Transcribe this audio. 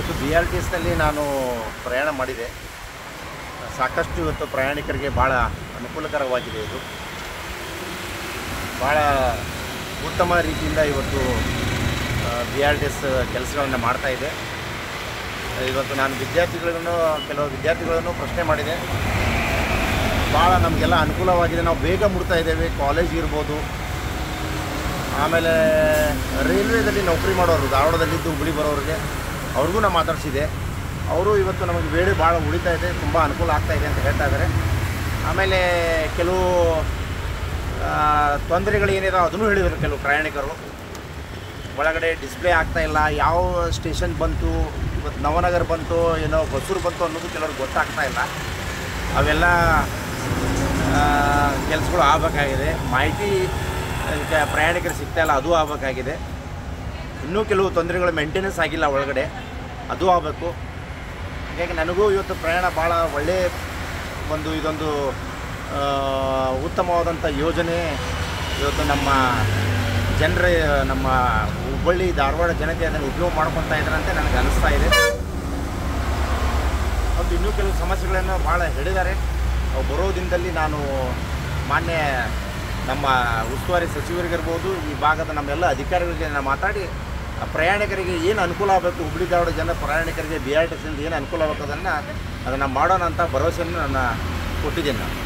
ಇವತ್ತು B R T ಎಸ್ನಲ್ಲಿ ನಾನು ಪ್ರಯಾಣ ಮಾಡಿದೆ ಸಾಕಷ್ಟು ಇವತ್ತು ಪ್ರಯಾಣಿಕರಿಗೆ ಭಾಳ ಅನುಕೂಲಕರವಾಗಿದೆ ಇದು ಭಾಳ ಉತ್ತಮ ರೀತಿಯಿಂದ ಇವತ್ತು ಬಿ ಆರ್ ಟಿ ಎಸ್ ಕೆಲಸಗಳನ್ನು ಮಾಡ್ತಾ ಇದೆ ಇವತ್ತು ನಾನು ವಿದ್ಯಾರ್ಥಿಗಳನ್ನು ಕೆಲವು ವಿದ್ಯಾರ್ಥಿಗಳನ್ನು ಪ್ರಶ್ನೆ ಮಾಡಿದೆ ಭಾಳ ನಮಗೆಲ್ಲ ಅನುಕೂಲವಾಗಿದೆ ನಾವು ಬೇಗ ಮುಡ್ತಾ ಇದ್ದೇವೆ ಕಾಲೇಜ್ ಇರ್ಬೋದು ಆಮೇಲೆ ರೈಲ್ವೇದಲ್ಲಿ ನೌಕರಿ ಮಾಡೋರು ಧಾರವಾಡದಲ್ಲಿದ್ದು ಹುಬ್ಳಿ ಬರೋರಿಗೆ ಅವ್ರಿಗೂ ನಾನು ಮಾತಾಡಿಸಿದೆ ಅವರು ಇವತ್ತು ನಮಗೆ ವೇಳೆ ಭಾಳ ಉಳಿತಾ ಇದೆ ತುಂಬ ಅನುಕೂಲ ಆಗ್ತಾ ಇದೆ ಅಂತ ಹೇಳ್ತಾ ಇದ್ದಾರೆ ಆಮೇಲೆ ಕೆಲವು ಆ, ತೊಂದರೆಗಳು ಏನಿದೆ ಅದನ್ನು ಹೇಳಿದರು ಕೆಲವು ಪ್ರಯಾಣಿಕರು ಒಳಗಡೆ ಡಿಸ್ಪ್ಲೇ ಆಗ್ತಾ ಇಲ್ಲ ಯಾವ ಸ್ಟೇಷನ್ ಬಂತು ಇವತ್ತು ನವನಗರ ಬಂತು ಏನೋ ಹೊಸೂರು ಬಂತು ಅನ್ನೋದು ಕೆಲವ್ರಿಗೆ ಗೊತ್ತಾಗ್ತಾ ಇಲ್ಲ ಅವೆಲ್ಲ ಕೆಲಸಗಳು ಆಗಬೇಕಾಗಿದೆ ಮಾಹಿತಿ ಅದಕ್ಕೆ ಪ್ರಯಾಣಿಕರು ಸಿಗ್ತಾ ಇಲ್ಲ ಅದು ಆಗಬೇಕಾಗಿದೆ ಇನ್ನೂ ಕೆಲವು ತೊಂದರೆಗಳು ಮೇಂಟೆನೆನ್ಸ್ ಆಗಿಲ್ಲ ಒಳಗಡೆ ಅದು ಆಗಬೇಕು ಹೀಗಾಗಿ ನನಗೂ ಇವತ್ತು ಪ್ರಯಾಣ ಭಾಳ ಒಳ್ಳೆಯ ಒಂದು ಇದೊಂದು ಆ, ಉತ್ತಮವಾದಂಥ ಯೋಜನೆ ಇವತ್ತು ನಮ್ಮ ಜನರ ನಮ್ಮ ಹುಬ್ಬಳ್ಳಿ ಧಾರವಾಡ ಜನತೆ ಅದನ್ನು ಉಪಯೋಗ ಮಾಡ್ಕೊತಾ ಇದ್ದಾರೆ ಅಂತ ನನಗೆ ಅನಿಸ್ತಾ ಇದೆ ಮತ್ತು ಇನ್ನೂ ಕೆಲವು ಸಮಸ್ಯೆಗಳನ್ನು ಭಾಳ ಹೇಳಿದ್ದಾರೆ ಅವು ಬರೋ ದಿನದಲ್ಲಿ ನಾನು ಮಾನ್ಯ ನಮ್ಮ ಉಸ್ತುವಾರಿ ಸಚಿವರಿಗಿರ್ಬೋದು ಈ ಭಾಗದ ನಮ್ಮೆಲ್ಲ ಅಧಿಕಾರಿಗಳಿಗೆ ನಾನು ಮಾತಾಡಿ ಆ ಪ್ರಯಾಣಿಕರಿಗೆ ಏನು ಅನುಕೂಲ ಆಗಬೇಕು ಹುಬ್ಳಿ ಧಾರವಾಡ ಜನ ಪ್ರಯಾಣಿಕರಿಗೆ ಬಿ ಆರ್ ಟಿ ಸಿಯಿಂದ ಏನು ಅನುಕೂಲ ಆಗಬೇಕು ಅದನ್ನು ಅದನ್ನು ಮಾಡೋಣ ಅಂತ ಭರವಸೆಯನ್ನು ನಾನು ಕೊಟ್ಟಿದ್ದೇನೆ ನಾನು